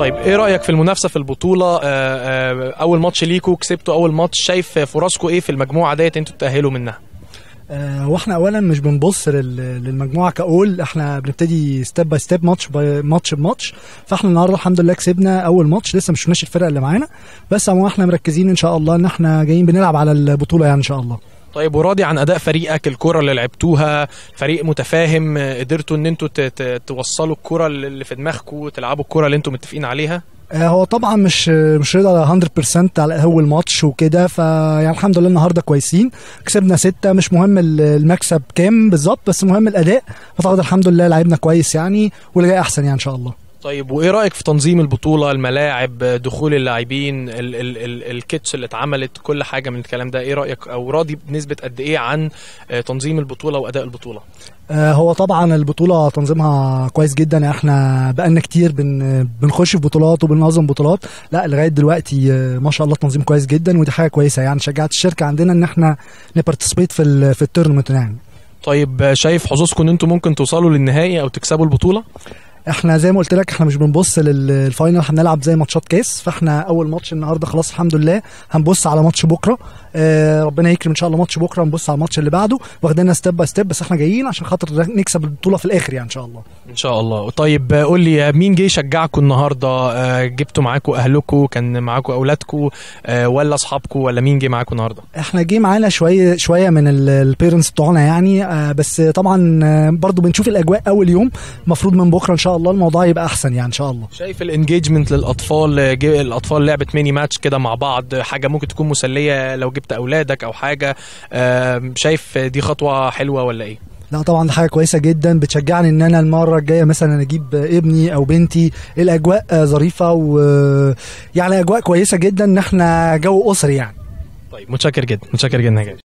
طيب ايه رايك في المنافسه في البطوله آه، آه، اول ماتش ليكوا كسبتوا اول ماتش شايف فرصكم ايه في المجموعه ديت انتوا تاهلوا منها آه، واحنا اولا مش بنبص لل- للمجموعه كاول احنا بنبتدي ستيب باي ستيب ماتش باي ماتش بماتش فاحنا النهارده الحمد لله كسبنا اول ماتش لسه مش شفناش الفرقه اللي معانا بس عموما احنا مركزين ان شاء الله ان احنا جايين بنلعب على البطوله يعني ان شاء الله طيب وراضي عن اداء فريقك الكره اللي لعبتوها فريق متفاهم آه، قدرتوا ان انتوا ت- ت- توصلوا الكره اللي في دماغكم تلعبوا الكره اللي انتوا متفقين عليها آه، هو طبعا مش مش رضا 100% على اول ماتش وكده فيعني الحمد لله النهارده كويسين كسبنا ستة مش مهم ال- المكسب كام بالظبط بس مهم الاداء فاعتقد الحمد لله لعبنا كويس يعني واللي جاي احسن يعني ان شاء الله طيب وايه رايك في تنظيم البطوله الملاعب دخول اللاعبين ال- ال- ال- الكيتس اللي اتعملت كل حاجه من الكلام ده ايه رايك او راضي بنسبه قد ايه عن آه، تنظيم البطوله واداء البطوله آه، هو طبعا البطولة تنظيمها كويس جدا احنا بقالنا كتير بن بنخش في بطولات وبننظم بطولات لا لغاية دلوقتي آه، ما شاء الله التنظيم كويس جدا ودي حاجة كويسة يعني شجعت الشركة عندنا ان احنا نبارتيسبيت في ال في التورنمنت يعني طيب آه، شايف حظوظكم ان انتوا ممكن توصلوا للنهائي او تكسبوا البطوله احنا زي ما قلت لك احنا مش بنبص للفاينل احنا بنلعب زي ماتشات كاس فاحنا اول ماتش النهارده خلاص الحمد لله هنبص على ماتش بكره اه ربنا يكرم ان شاء الله ماتش بكره نبص على الماتش اللي بعده واخديننا ستيب باي ستيب بس احنا جايين عشان خاطر نكسب البطوله في الاخر يعني ان شاء الله ان شاء الله طيب آه، قول لي آه، مين جه يشجعكم النهارده آه، جبتوا معاكم اهلكم كان معاكم اولادكم آه، ولا اصحابكم ولا مين جه معاكم النهارده احنا جه معانا شويه شويه من البيرنتس بتوعنا يعني آه بس طبعا آه برضو بنشوف الاجواء اول يوم المفروض من بكره ان شاء الله الموضوع يبقى احسن يعني ان شاء الله شايف الانجيجمنت للاطفال آه، جه- الاطفال لعبت ميني ماتش كده مع بعض حاجه ممكن تكون مسليه لو جبت اولادك او حاجه آه، شايف دي خطوه حلوه ولا ايه لا طبعا دي حاجه كويسه جدا بتشجعني ان انا المره الجايه مثلا اجيب ابني او بنتي الاجواء آه، ظريفه و يعني اجواء كويسه جدا ان احنا جو اسري يعني طيب متشكر جدا متشكر جدا يا جدع